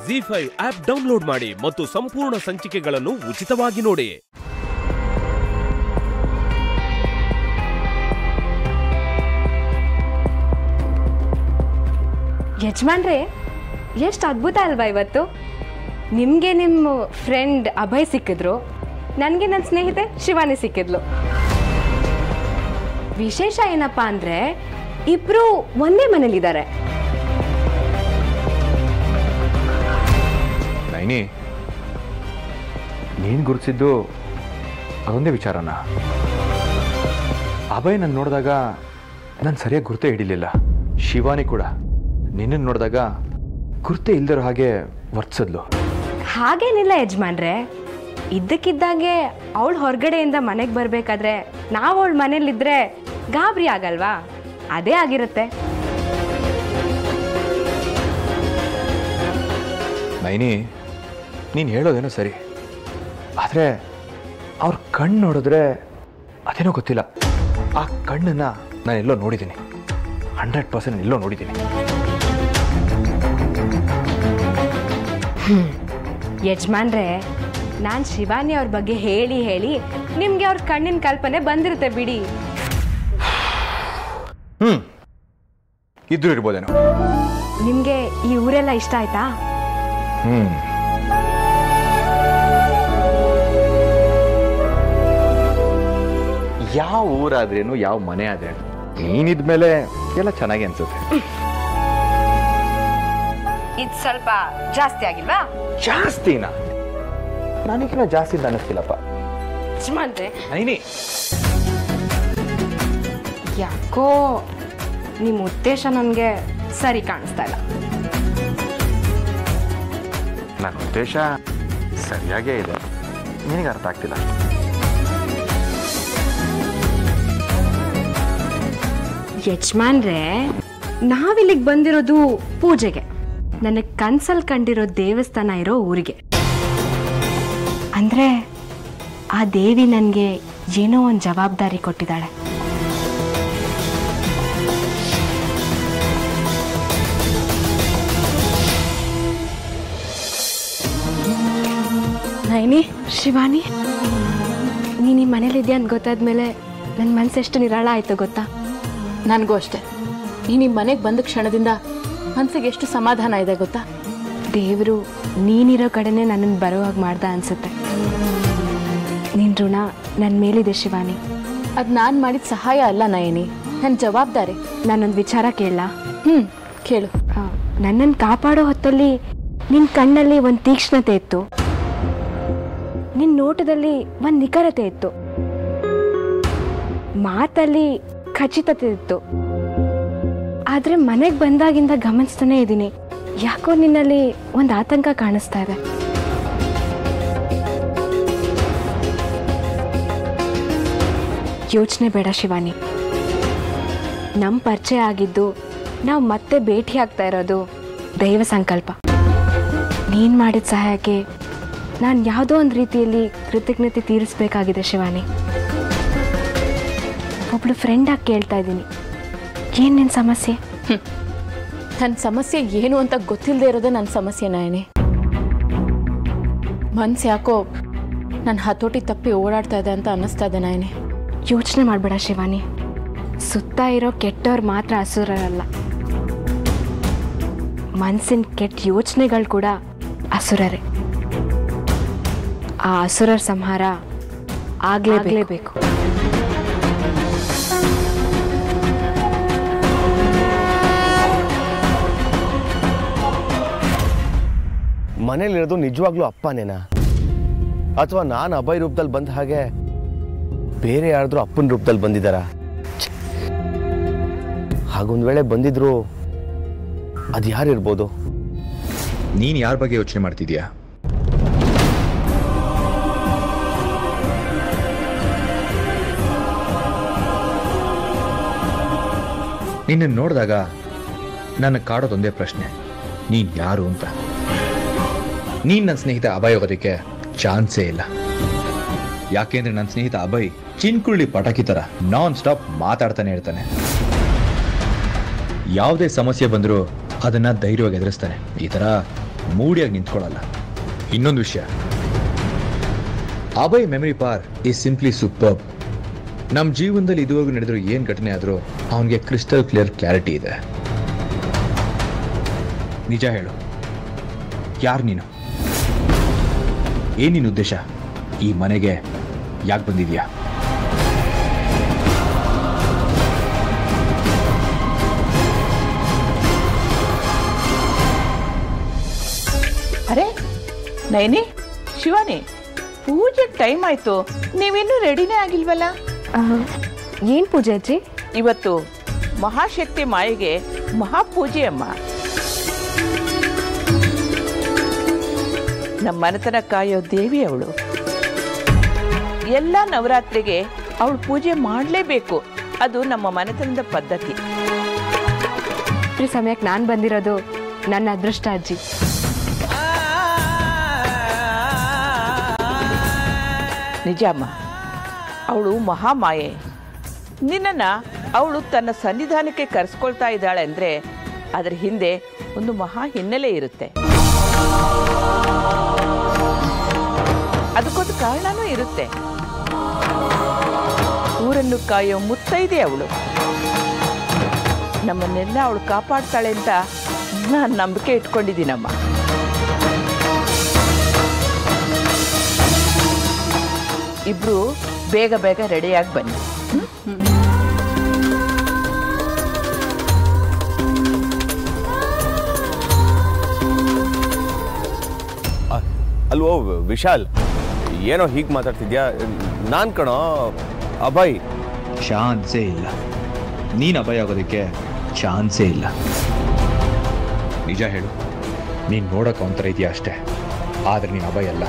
G five app download ಮಾಡಿ ಮತ್ತು ಸಂಪೂರ್ಣ ಸಂಚಿಕೆಗಳನ್ನು ಉಚಿತವಾಗಿ ನೋಡಿ ಯಜಮಾನ್ರೆ ಎಷ್ಟು ಅದ್ಭುತ ಅಲ್ವಾ ಇವತ್ತು ನಿಮಗೆ ನಿಮ್ಮ ಫ್ರೆಂಡ್ ಅಭಯ್ ಸಿಕ್ಕಿದ್ರು ನನಗೆ ನನ್ನ ಸ್ನೇಹಿತೆ ಶಿವಾನಿ ಸಿಕ್ಕಿದ್ಲು ವಿಶೇಷ ಏನಪ್ಪ ಅಂದರೆ ಇಬ್ಬರು ಒಂದೇ ಮನೇಲಿದ್ದಾರೆ ನೈನಿ ನೀನು ಗುರುತಿಸಿದ್ದು ಅದೊಂದೇ ವಿಚಾರನ ಅಭಯ್ ನಾನು ನೋಡಿದಾಗ ನಾನು ಸರಿಯಾಗಿ ಗುರುತೇ ಹಿಡಿಲಿಲ್ಲ ಶಿವಾನಿ ಕೂಡ ನಿನ್ನನ್ನು ನೋಡಿದಾಗ ಗುರುತೇ ಇಲ್ದಿರೋ ಹಾಗೆ ವರ್ತಿಸಿದ್ಲು ಹಾಗೇನಿಲ್ಲ ಯಜಮಾನ್ರೆ ಇದ್ದಕ್ಕಿದ್ದಾಗೆ ಅವಳು ಹೊರಗಡೆಯಿಂದ ಮನೆಗೆ ಬರಬೇಕಾದ್ರೆ ನಾವು ಅವಳ ಮನೇಲಿದ್ರೆ ಗಾಬರಿ ಆಗಲ್ವಾ ಅದೇ ಆಗಿರುತ್ತೆ ನೈನಿ ನೀನು ಹೇಳೋದೇನೋ ಸರಿ ಆದರೆ ಅವ್ರ ಕಣ್ಣು ನೋಡಿದ್ರೆ ಅದೇನೋ ಗೊತ್ತಿಲ್ಲ ಆ ಕಣ್ಣನ್ನು ನಾನು ಎಲ್ಲೋ ನೋಡಿದ್ದೀನಿ ಹಂಡ್ರೆಡ್ ಪರ್ಸೆಂಟ್ ಎಲ್ಲೋ ನೋಡಿದ್ದೀನಿ ಯಜಮಾನ್ರೆ ನಾನು ಶಿವಾನಿ ಅವ್ರ ಬಗ್ಗೆ ಹೇಳಿ ಹೇಳಿ ನಿಮಗೆ ಅವ್ರ ಕಣ್ಣಿನ ಕಲ್ಪನೆ ಬಂದಿರುತ್ತೆ ಬಿಡಿ ಹ್ಞೂ ಇದ್ರೂ ಇರ್ಬೋದೇನೋ ನಿಮಗೆ ಈ ಊರೆಲ್ಲ ಇಷ್ಟ ಆಯ್ತಾ ಹ್ಞೂ ಯಾವ ಊರಾದ್ರೇನು ಯಾವ ಮನೆ ಆದ್ರೇನು ನೀನಿದ್ಮೇಲೆ ಎಲ್ಲ ಚೆನ್ನಾಗಿ ಅನ್ಸುತ್ತೆ ಇದು ಸ್ವಲ್ಪ ಜಾಸ್ತಿ ಆಗಿಲ್ವಾ ಜಾಸ್ತಿನಾ ನನಗಿನ್ನ ಜಾಸ್ತಿ ಅಂತ ಅನ್ನಿಸ್ತಿಲ್ಲಪ್ಪ ಯಜಮಾನ್ರೆ ನೈನಿ ಯಾಕೋ ನಿಮ್ಮ ಉದ್ದೇಶ ನನಗೆ ಸರಿ ಕಾಣಿಸ್ತಾ ಇಲ್ಲ ನನ್ನ ಉದ್ದೇಶ ಸರಿಯಾಗೇ ಇದೆ ನಿನಗೆ ಅರ್ಥ ಆಗ್ತಿಲ್ಲ ಯಜಮಾನ್ರೆ ನಾವಿಲ್ಲಿಗೆ ಬಂದಿರೋದು ಪೂಜೆಗೆ ನನಗೆ ಕನ್ಸಲ್ಲಿ ಕಂಡಿರೋ ದೇವಸ್ಥಾನ ಇರೋ ಊರಿಗೆ ಅಂದರೆ ಆ ದೇವಿ ನನಗೆ ಏನೋ ಒಂದು ಜವಾಬ್ದಾರಿ ಕೊಟ್ಟಿದ್ದಾಳೆ ನೈನಿ ಶಿವಾನಿ ನೀನು ಈ ಮನೇಲಿದ್ಯಾ ಅಂತ ಗೊತ್ತಾದ್ಮೇಲೆ ನನ್ನ ಮನಸ್ಸೆಷ್ಟು ನಿರಾಳ ಆಯಿತು ಗೊತ್ತಾ ನನಗೂ ಅಷ್ಟೆ ನೀನು ನಿಮ್ಮ ಮನೆಗೆ ಬಂದ ಕ್ಷಣದಿಂದ ಮನಸ್ಸಿಗೆ ಎಷ್ಟು ಸಮಾಧಾನ ಇದೆ ಗೊತ್ತಾ ದೇವರು ನೀನಿರೋ ಕಡೆನೇ ನನ್ನನ್ನು ಬರೋ ಹಾಗೆ ಮಾಡ್ದ ಅನ್ಸುತ್ತೆ ನಿನ್ನ ಋಣ ನನ್ನ ಮೇಲಿದೆ ಶಿವಾನಿ ಅದು ನಾನು ಮಾಡಿದ ಸಹಾಯ ಅಲ್ಲ ನಯನಿ ನನ್ನ ಜವಾಬ್ದಾರಿ ನಾನೊಂದು ವಿಚಾರ ಕೇಳಲ್ಲ ಹ್ಞೂ ಕೇಳು ನನ್ನನ್ನು ಕಾಪಾಡೋ ಹೊತ್ತಲ್ಲಿ ನಿನ್ನ ಕಣ್ಣಲ್ಲಿ ಒಂದು ತೀಕ್ಷ್ಣತೆ ಇತ್ತು ನಿನ್ನ ನೋಟದಲ್ಲಿ ಒಂದು ನಿಖರತೆ ಇತ್ತು ಮಾತಲ್ಲಿ ಖಚಿತತೆ ಇತ್ತು ಆದರೆ ಮನೆಗೆ ಬಂದಾಗಿಂದ ಗಮನಿಸ್ತಾನೆ ಇದ್ದೀನಿ ಯಾಕೋ ನಿನ್ನಲ್ಲಿ ಒಂದು ಆತಂಕ ಕಾಣಿಸ್ತಾ ಇದೆ ಯೋಚನೆ ಬೇಡ ಶಿವಾನಿ ನಮ್ಮ ಪರಿಚಯ ಆಗಿದ್ದು ನಾವು ಮತ್ತೆ ಭೇಟಿ ಆಗ್ತಾ ಇರೋದು ದೈವ ಸಂಕಲ್ಪ ನೀನು ಮಾಡಿದ ಸಹಾಯಕ್ಕೆ ನಾನು ಯಾವುದೋ ಒಂದು ರೀತಿಯಲ್ಲಿ ಕೃತಜ್ಞತೆ ತೀರಿಸ್ಬೇಕಾಗಿದೆ ಶಿವಾನಿ ಒಬ್ಳು ಫ್ರೆಂಡಾಗಿ ಕೇಳ್ತಾ ಇದ್ದೀನಿ ಏನು ನಿನ್ನ ಸಮಸ್ಯೆ ನನ್ನ ಸಮಸ್ಯೆ ಏನು ಅಂತ ಗೊತ್ತಿಲ್ಲದೆ ಇರೋದೇ ನನ್ನ ಸಮಸ್ಯೆ ನಯನಿ ಮನ್ಸು ಯಾಕೋ ನನ್ನ ಹತೋಟಿ ತಪ್ಪಿ ಓಡಾಡ್ತಾ ಇದೆ ಅಂತ ಅನ್ನಿಸ್ತಾ ಇದೆ ನಯನಿ ಯೋಚನೆ ಮಾಡಬೇಡ ಶಿವಾನಿ ಸುತ್ತ ಇರೋ ಕೆಟ್ಟವ್ರು ಮಾತ್ರ ಅಸುರರಲ್ಲ ಮನಸ್ಸಿನ ಕೆಟ್ಟ ಯೋಚನೆಗಳು ಕೂಡ ಅಸುರರೇ ಆ ಅಸುರರ ಸಂಹಾರ ಆಗ್ಲೇಬೇಕು ಮನೇಲಿರೋದು ನಿಜವಾಗ್ಲೂ ಅಪ್ಪನೇನಾ ಅಥವಾ ನಾನು ಅಭಯ್ ರೂಪದಲ್ಲಿ ಬಂದ ಹಾಗೆ ಬೇರೆ ಯಾರಾದ್ರೂ ಅಪ್ಪನ ರೂಪದಲ್ಲಿ ಬಂದಿದ್ದಾರಾ ಛೆ. ಹಾಗೊಂದ್ ವೇಳೆ ಬಂದಿದ್ರು ಅದು ಯಾರಿರ್ಬೋದು ನೀನು ಯಾರ ಬಗ್ಗೆ ಯೋಚನೆ ಮಾಡ್ತಿದ್ಯಾ ನಿನ್ನ ನೋಡಿದಾಗ ನನ್ನ ಕಾಡೋದೊಂದೇ ಪ್ರಶ್ನೆ ನೀನ್ ಯಾರು ಅಂತ ನೀನ್ ನನ್ನ ಸ್ನೇಹಿತ ಅಭಯ್ ಹೋಗೋದಕ್ಕೆ ಚಾನ್ಸೇ ಇಲ್ಲ ಯಾಕೆಂದ್ರೆ ನನ್ನ ಸ್ನೇಹಿತ ಅಭಯ್ ಚಿನ್ಕುಳ್ಳಿ ಪಟಾಕಿ ತರ ನಾನ್ ಸ್ಟಾಪ್ ಮಾತಾಡ್ತಾನೆ ಇರ್ತಾನೆ ಯಾವುದೇ ಸಮಸ್ಯೆ ಬಂದರೂ ಅದನ್ನ ಧೈರ್ಯವಾಗಿ ಎದುರಿಸ್ತಾನೆ ಈ ತರ ಮೂಡಿಯಾಗಿ ನಿಂತ್ಕೊಳ್ಳಲ್ಲ ಇನ್ನೊಂದು ವಿಷಯ Abhay memory power is simply super ನಮ್ಮ ಜೀವನದಲ್ಲಿ ಇದುವರೆಗೂ ನಡೆದಿರೋ ಏನು ಘಟನೆ ಆದರೂ ಅವನಿಗೆ ಕ್ರಿಸ್ಟಲ್ ಕ್ಲಿಯರ್ ಕ್ಲಾರಿಟಿ ಇದೆ ನಿಜ ಹೇಳು ಯಾರು ನೀನು ಏನ್ ನಿನ್ನ ಉದ್ದೇಶ ಈ ಮನೆಗೆ ಯಾಕೆ ಬಂದಿದ್ಯಾ ಅರೆ ನೈನಿ ಶಿವಾನಿ ಪೂಜೆ ಟೈಮ್ ಆಯ್ತು ನೀವಿನ್ನೂ ರೆಡಿನೇ ಆಗಿಲ್ವಲ್ಲ ಏನು ಪೂಜೆ ಅಜ್ಜಿ ಇವತ್ತು ಮಹಾಶಕ್ತಿ ಮಾಯೆಗೆ ಮಹಾಪೂಜೆ ಅಮ್ಮ ನಮ್ಮ ಮನೆತನ ಕಾಯೋ ದೇವಿ ಅವಳು ಎಲ್ಲ ನವರಾತ್ರಿಗೆ ಅವಳು ಪೂಜೆ ಮಾಡಲೇಬೇಕು ಅದು ನಮ್ಮ ಮನೆತನದ ಪದ್ಧತಿ ಈ ಸಮಯಕ್ಕೆ ನಾನು ಬಂದಿರೋದು ನನ್ನ ಅದೃಷ್ಟ ಅಜ್ಜಿ ನಿಜ ಅಮ್ಮ ಅವಳು ಮಹಾಮಾಯೆ ನಿನ್ನನ್ನು ಅವಳು ತನ್ನ ಸನ್ನಿಧಾನಕ್ಕೆ ಕರೆಸ್ಕೊಳ್ತಾ ಇದ್ದಾಳೆ ಅಂದರೆ ಅದರ ಹಿಂದೆ ಒಂದು ಮಹಾ ಹಿನ್ನೆಲೆ ಇರುತ್ತೆ ಅದಕ್ಕೊಂದು ಕಾರಣನೂ ಇರುತ್ತೆ ಊರನ್ನು ಕಾಯೋ ಮುತ್ತೈದೆ ಅವಳು ನಮ್ಮನ್ನೆಲ್ಲ ಅವಳು ಕಾಪಾಡ್ತಾಳೆ ಅಂತ ನಾನು ನಂಬಿಕೆ ಇಟ್ಕೊಂಡಿದ್ದೀನಮ್ಮ ಇಬ್ರು ಬೇಗ ಬೇಗ ರೆಡಿಯಾಗಿ ಬನ್ನಿ ಅ- ಅಲ್ವೋ ವಿಶಾಲ್ ಏನೋ ಹೀಗೆ ಮಾತಾಡ್ತಿದ್ಯಾ ನಾನು ಕಣೋ ಅಭಯ್ ಚಾನ್ಸೇ ಇಲ್ಲ ನೀನು ಅಭಯ ಆಗೋದಕ್ಕೆ ಚಾನ್ಸೇ ಇಲ್ಲ ನಿಜ ಹೇಳು ನೀನು ನೋಡೋಕೆ ಒಂಥರ ಇದೆಯಾ ಅಷ್ಟೇ ಆದರೆ ನೀನು ಅಭಯ ಅಲ್ಲ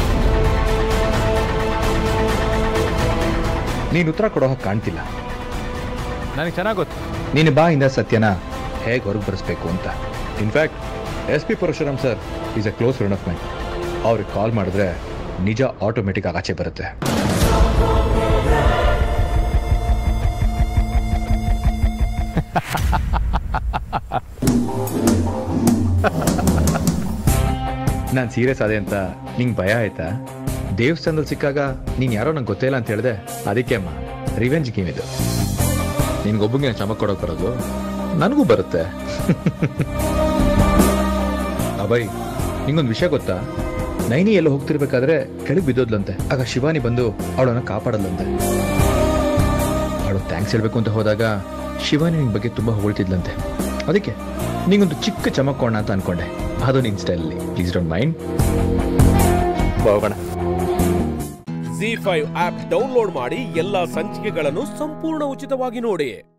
ನೀನು ಉತ್ತರ ಕೊಡೋ ಹಾಗೆ ಕಾಣ್ತಿಲ್ಲ ನನಗೆ ಚೆನ್ನಾಗಿ ಗೊತ್ತು ನಿನ್ನ ಬಾಯಿಂದ ಸತ್ಯನ ಹೇಗೆ ಹೊರಗೆ ಬರೆಸ್ಬೇಕು ಅಂತ in fact S P Parashuram sir is a close friend of my ಅವ್ರಿಗೆ ಕಾಲ್ ಮಾಡಿದ್ರೆ ನಿಜ ಆಟೋಮೆಟಿಕ್ ಆಗಿ ಆಚೆ ಬರುತ್ತೆ ನಾನು ಸೀರಿಯಸ್ ಆದೆ ಅಂತ ನಿಂಗೆ ಭಯ ಆಯ್ತಾ ದೇವಸ್ಥಾನದಲ್ಲಿ ಸಿಕ್ಕಾಗ ನೀನು ಯಾರೋ ನಂಗೆ ಗೊತ್ತೇ ಇಲ್ಲ ಅಂತ ಹೇಳಿದೆ ಅದಕ್ಕೆ ಅಮ್ಮ ರಿವೆಂಜ್ ಗೇಮ್ ಇದು ನಿನ್ಗೊಬ್ಬಂಗೆ ಚಮಕ್ ಕೊಡೋಕೆ ಬರೋದು ನನಗೂ ಬರುತ್ತೆ ಅಭಯ್ ನಿಂಗೊಂದು ವಿಷಯ ಗೊತ್ತಾ ನೈನಿ ಎಲ್ಲ ಹೋಗ್ತಿರ್ಬೇಕಾದ್ರೆ ಕೆಳಗೆ ಬಿದ್ದೋದ್ಲಂತೆ ಆಗ ಶಿವಾನಿ ಬಂದು ಅವಳನ್ನ ಕಾಪಾಡಲ್ಲಂತೆ ಅವಳು ಥ್ಯಾಂಕ್ಸ್ ಹೇಳ್ಬೇಕು ಅಂತ ಹೋದಾಗ ಶಿವಾನಿ ನಿನ್ ಬಗ್ಗೆ ತುಂಬಾ ಹೊಗಳ್ತಿದ್ಲಂತೆ ಅದಕ್ಕೆ ನಿಂಗೊಂದು ಚಿಕ್ಕ ಚಮಕೋಣ ಅಂತ ಅನ್ಕೊಂಡೆ ಅದು ನಿನ್ ಸ್ಟೈಲಲ್ಲಿ ಪ್ಲೀಸ್ ಡೋಂಟ್ ಮೈಂಡ್ ಹೋಗೋಣ ಜಿ ಫೈವ್ ಆಪ್ ಡೌನ್ಲೋಡ್ ಮಾಡಿ ಎಲ್ಲಾ ಸಂಚಿಕೆಗಳನ್ನು ಸಂಪೂರ್ಣ ಉಚಿತವಾಗಿ ನೋಡಿ